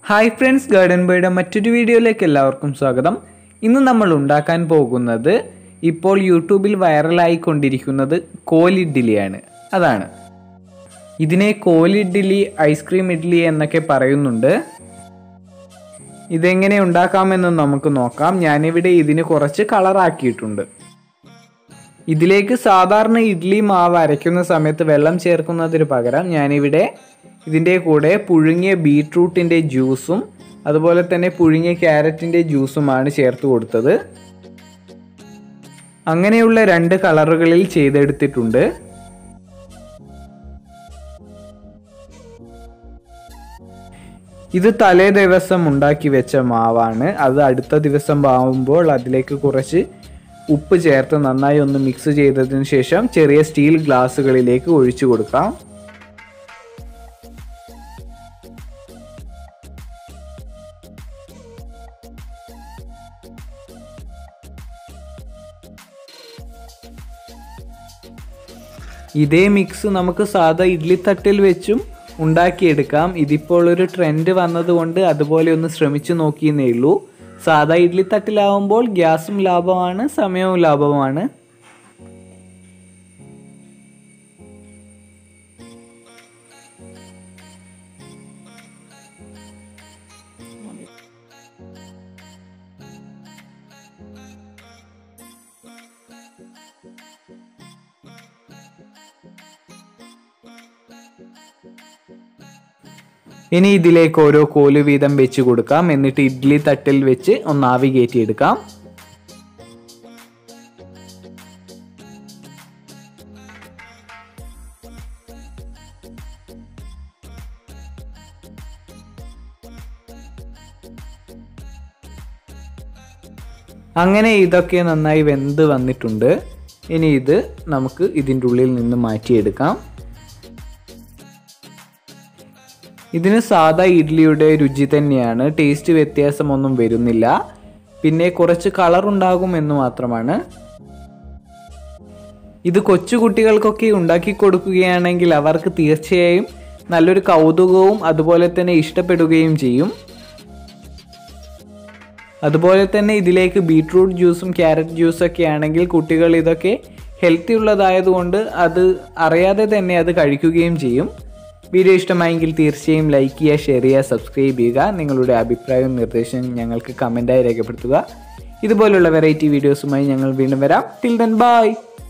hi friends garden ബോയുടെ മറ്റൊരു വീഡിയോയിലേക്ക് എല്ലാവർക്കും സ്വാഗതം ഇന്ന് നമ്മൾ ഉണ്ടാക്കാൻ പോകുന്നത് ഇപ്പോൾ യൂട്യൂബിൽ വൈറലായി കൊണ്ടിരിക്കുന്നത് കോലിഡ്ഡലിയാണ് അതാണ് ഇതിനെ കോലിഡ്ഡലി ഐസ്ക്രീം ഇഡ്ഡലി എന്നൊക്കെ പറയുന്നുണ്ട് ഇതെങ്ങനെ ഉണ്ടാക്കാമെന്ന് നമുക്ക് നോക്കാം ഞാനിവിടെ ഇതിന് കുറച്ച് കളറാക്കിയിട്ടുണ്ട് ഇതിലേക്ക് സാധാരണ ഇഡ്ഡലി മാവ് അരയ്ക്കുന്ന സമയത്ത് വെള്ളം ചേർക്കുന്നതിന് പകരം ഞാനിവിടെ ഇതിൻ്റെ കൂടെ പുഴുങ്ങിയ ബീട്രൂട്ടിൻ്റെ ജ്യൂസും അതുപോലെ തന്നെ പുഴുങ്ങിയ ക്യാരറ്റിൻ്റെ ജ്യൂസുമാണ് ചേർത്ത് കൊടുത്തത് അങ്ങനെയുള്ള രണ്ട് കളറുകളിൽ ചെയ്തെടുത്തിട്ടുണ്ട് ഇത് തലേ ദിവസം ഉണ്ടാക്കി വെച്ച മാവാണ് അത് അടുത്ത ദിവസം ആവുമ്പോൾ അതിലേക്ക് കുറച്ച് ഉപ്പ് ചേർത്ത് നന്നായി ഒന്ന് മിക്സ് ചെയ്തതിന് ശേഷം ചെറിയ സ്റ്റീൽ ഗ്ലാസ്സുകളിലേക്ക് ഒഴിച്ചു കൊടുക്കാം ഇതേ മിക്സ് നമുക്ക് സാധാ ഇഡ്ലി തട്ടിൽ വെച്ചും ഉണ്ടാക്കിയെടുക്കാം ഇതിപ്പോൾ ഒരു ട്രെൻഡ് വന്നതുകൊണ്ട് അതുപോലെ ഒന്ന് ശ്രമിച്ചു നോക്കിയെന്നേ ഉള്ളൂ സാധാ ഇഡ്ലി തട്ടിലാവുമ്പോൾ ഗ്യാസും ലാഭമാണ് സമയവും ലാഭമാണ് ഇനി ഇതിലേക്ക് ഓരോ കോല് വീതം വെച്ച് കൊടുക്കാം എന്നിട്ട് ഇഡ്ഡലി തട്ടിൽ വെച്ച് ഒന്ന് ആവി കയറ്റിയെടുക്കാം അങ്ങനെ ഇതൊക്കെ നന്നായി വെന്ത് വന്നിട്ടുണ്ട് ഇനി ഇത് നമുക്ക് ഇതിൻ്റെ ഉള്ളിൽ നിന്ന് മാറ്റിയെടുക്കാം ഇതിന് സാധാ ഇഡ്ഡലിയുടെ രുചി തന്നെയാണ് ടേസ്റ്റ് വ്യത്യാസമൊന്നും വരുന്നില്ല പിന്നെ കുറച്ച് കളർ ഉണ്ടാകും എന്ന് മാത്രമാണ് ഇത് കൊച്ചു കുട്ടികൾക്കൊക്കെ ഉണ്ടാക്കി കൊടുക്കുകയാണെങ്കിൽ അവർക്ക് തീർച്ചയായും നല്ലൊരു കൗതുകവും അതുപോലെ തന്നെ ഇഷ്ടപ്പെടുകയും ചെയ്യും അതുപോലെ തന്നെ ഇതിലേക്ക് ബീട്രൂട്ട് ജ്യൂസും ക്യാരറ്റ് ജ്യൂസൊക്കെ ആണെങ്കിൽ കുട്ടികൾ ഇതൊക്കെ ഹെൽത്തി ഉള്ളതായതുകൊണ്ട് അത് അറിയാതെ തന്നെ അത് കഴിക്കുകയും ചെയ്യും വീഡിയോ ഇഷ്ടമായെങ്കിൽ തീർച്ചയായും ലൈക്ക് ചെയ്യുക ഷെയർ ചെയ്യുക സബ്സ്ക്രൈബ് ചെയ്യുക നിങ്ങളുടെ അഭിപ്രായവും നിർദ്ദേശവും ഞങ്ങൾക്ക് കമൻറ്റായി രേഖപ്പെടുത്തുക ഇതുപോലുള്ള വെറൈറ്റി വീഡിയോസുമായി ഞങ്ങൾ വീണ്ടും വരാം ടിൽ ദെൻ ബൈ